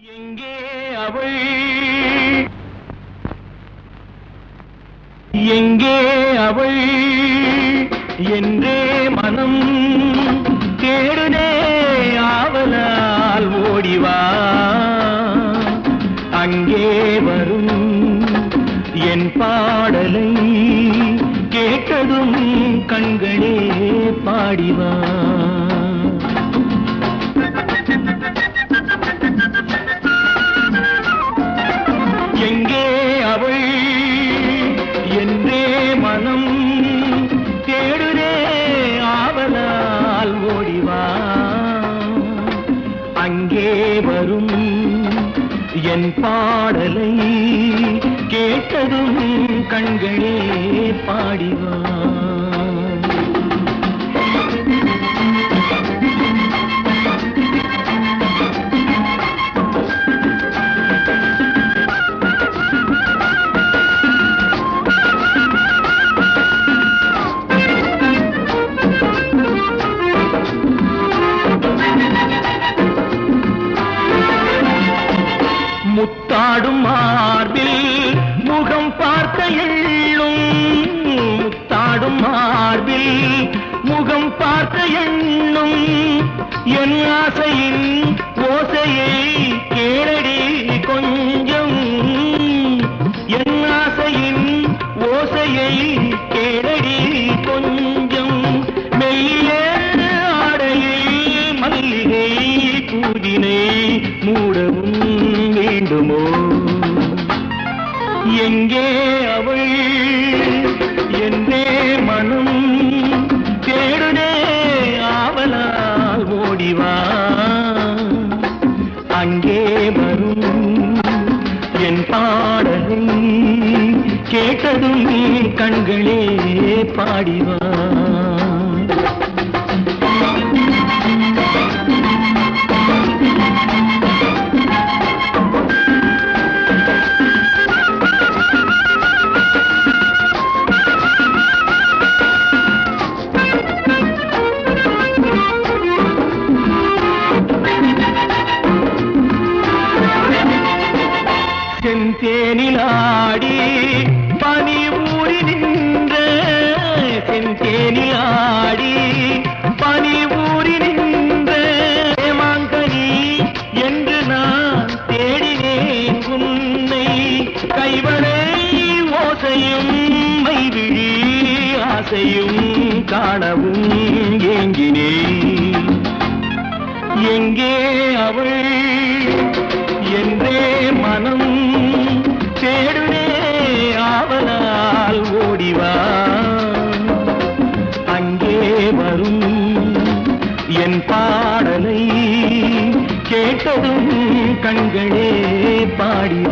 எங்கே அவள் எங்கே அவள் என்றே மனம் தேடுனே ஆவலால் ஓடிவா அங்கே வரும் என் பாடலை கேட்டதும் கண்களே பாடிவா எங்கே அவள் என்றே மனம் தேடுதே ஆவலால் ஓடிவா அங்கே வரும் என் பாடலை கேட்டதும் கண்களே பாடிவா முத்தாடும் மார்பில் முகம் பார்க்க எண்ணும் முத்தாடும் மார்பில் முகம் பார்க்க எண்ணும் என் ஆசையின் ஓசையை கேளடி கொஞ்சம் என் ஆசையின் ஓசையை கேளடி கொஞ்சம் மெய்யே ஆடையில் மல்லிகை பூதினை மூடவும் வேண்டுமோ எங்கே அவள் என்றே மனம் தேடுனே ஆவலால் ஓடிவா அங்கே வரும் என் பாடலை கேட்டதும் கண்களே பாடிவா செந்தேனிலாடி பனி ஊறி நின்ற செந்தேனிலாடி பனி ஊறி நின்ற ஏமாங்கனி என்று நான் தேடினேன் உன்னை கைவளை ஓசையும் மைவிழி ஆசையும் காணவும் ஏங்கினேன் எங்கே அவள் என்றே மனம் தேடுனே ஆவலால் ஓடிவா அங்கே வரும் என் பாடலை கேட்டதும் கண்களே பாடி